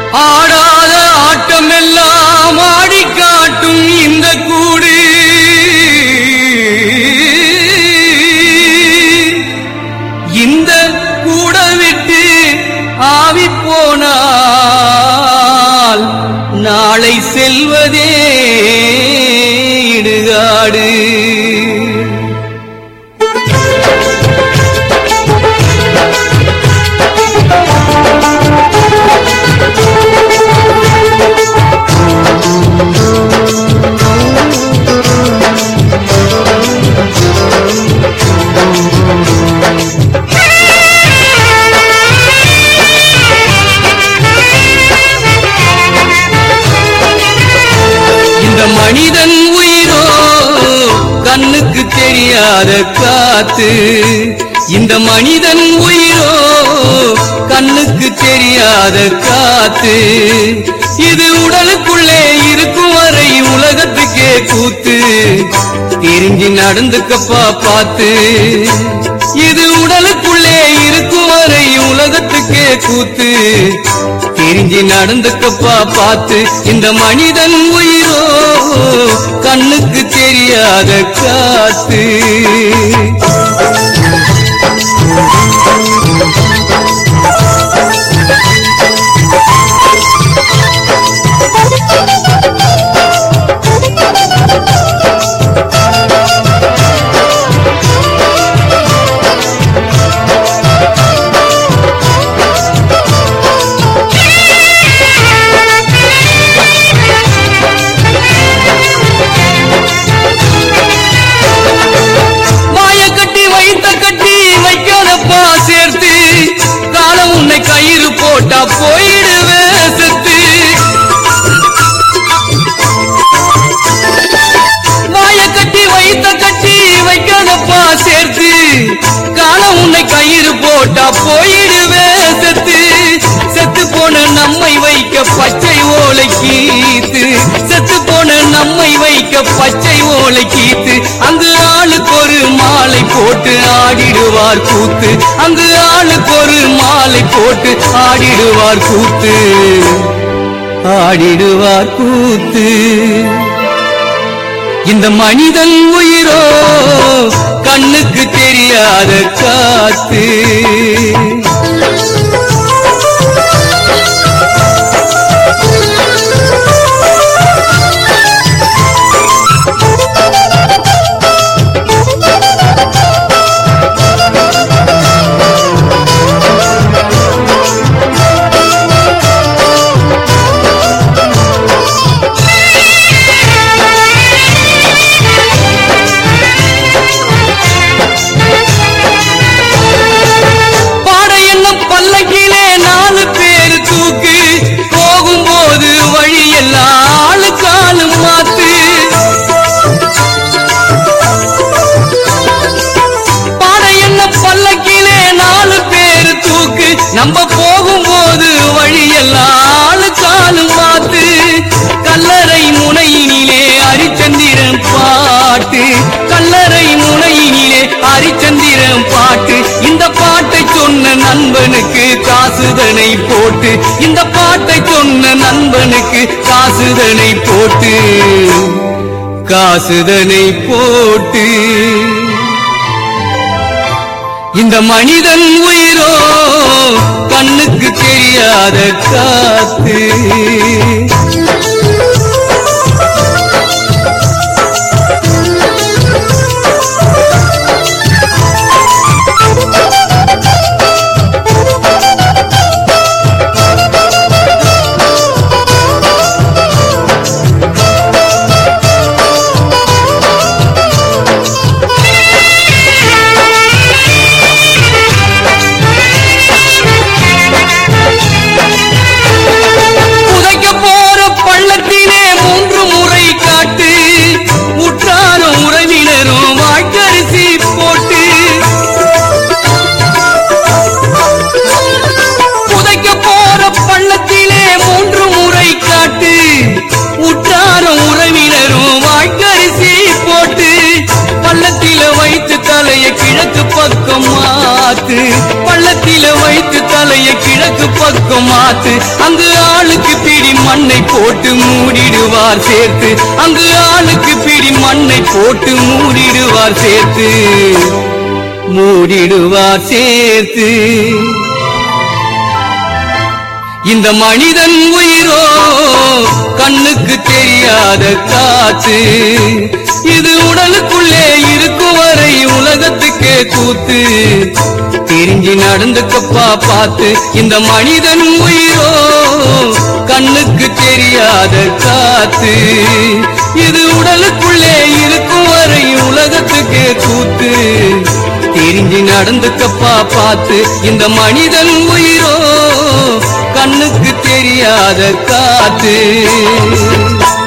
ஆடாத ஆட்டமெல்லாம் ஆடி காட்டும் இந்த கூடு இந்த கூட விட்டு ஆவி போனால் நாளை செல்வதே இடுகாடு இந்த மனிதன் உயிரோ கண்ணுக்கு தெரியாத காத்து இந்த மனிதன் உயிரோ கண்ணுக்கு தெரியாத காத்து இது உடலுக்குள்ளே இருக்கும் வரை உலகத்துக்கே கூத்து திரிஞ்சு நடந்துக்கப்பா பார்த்து இது உடலுக்குள்ளே இருக்கும் வரை உலகத்துக்கே கூத்து தெரிஞ்சு நடந்துக்கப்பா பார்த்து இந்த மனிதன் உயிரோ கண்ணுக்கு தெரியாத காத்து வாய கட்டி வைத்த கட்டி வைக்காதப்பா சேர்த்து காலம் உன்னை கயிறு போட்டா போயிடுவே செத்து வாய கட்டி வைத்த கட்டி வைக்காதப்பா சேர்த்து காலம் உன்னை கயிறு போட்டா போயிடுவே செத்து செத்து போன நம்மை வைக்க பச்சை ஓலை கீத்து செத்து போன நம்மை வைக்க பச்சை ஓலை கீத்து அங்கு ஆளுக்கு ஒரு மாலை போட்டு ஆடிடுவார் கூத்து அங்கு ஆளுக்கு ஒரு மாலை போட்டு ஆடிடுவார் கூத்து ஆடிடுவார் கூத்து இந்த மனிதன் உயிரோ கண்ணுக்கு தெரியாத காத்து பாட என்னும் பல்லக்கிலே நாலு பேர் தூக்கு போகும்போது வழியெல்லாம் ஆளுக்காலு மாத்து பாட என்ன பல்லக்கிலே நாலு பேர் தூக்கு நம்ம போகும்போது வழியெல்லாம் ஆளுக்காலு மாத்து கல்லறை முனையினிலே ஹரிச்சந்திரன் பாட்டு கல்லறை முனையினிலே ஹரிச்சந்திரன் பாட்டு இந்த பாட்டை சொன்ன நண்பனுக்கு காசுதனை போட்டு இந்த பாட்டை சொன்ன நண்பனுக்கு காசுதனை போட்டு காசுதனை போட்டு இந்த மனிதன் உயிரோ கண்ணுக்கு தெரியாத காத்து புதைக்க போற பள்ளத்திலே மூன்று முறை காட்டு உற்றாரும் உறவினரும் வாய்க்கரிசி போட்டு புதைக்க போற பள்ளத்திலே மூன்று முறை காட்டு உற்றாரும் உறவினரும் வாய்க்கரிசி போட்டு பள்ளத்தில வைத்து தலையை கிழக்கு பக்கம் மாத்து பள்ளத்தில வைத்து தலையை கிழக்கு கிழக்கு பக்கம் மாத்து அங்கு ஆளுக்கு பிடி மண்ணை போட்டு மூடிடுவார் சேர்த்து அங்கு ஆளுக்கு பிடி மண்ணை போட்டு மூடிடுவார் சேர்த்து மூடிடுவார் சேர்த்து இந்த மனிதன் உயிரோ கண்ணுக்கு தெரியாத காத்து இது உடலுக்குள்ளே இருக்கும் வரை உலகத்துக்கே கூத்து தெரிஞ்சு நடந்துக்கப்பா பார்த்து இந்த மனிதன் உயிரோ கண்ணுக்கு தெரியாத காத்து இது உடலுக்குள்ளே இருக்கும் வரை உலகத்துக்கே கூத்து தெரிஞ்சு நடந்துக்கப்பா பார்த்து இந்த மனிதன் உயிரோ கண்ணுக்கு தெரியாத காத்து